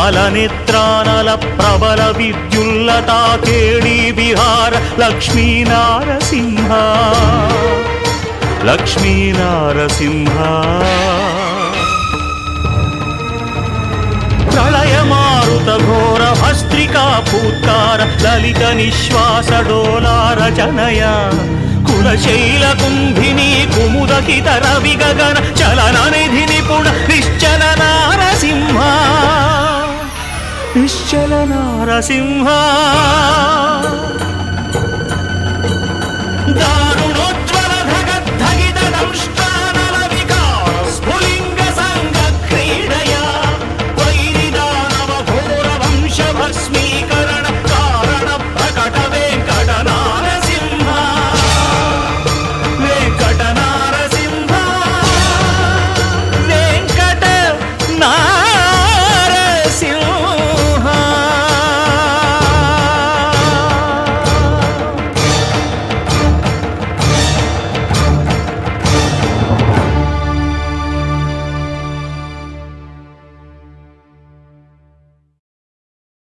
మలనేత్రానల ప్రబల విద్యుల్లతా కేళీ విహార లక్ష్మీ నారసింహ లక్ష్మీ నారసింహ ప్రళయమారుత ఘోర భస్త్రికా పూత్కార లలిత నిశ్వాస డోలార జనయ కులశైల కుంభిని కుముదకిత రవి గగన చలన నిధి నిపుణ నిశ్చల నారసింహ నిశ్చల నారసింహ దా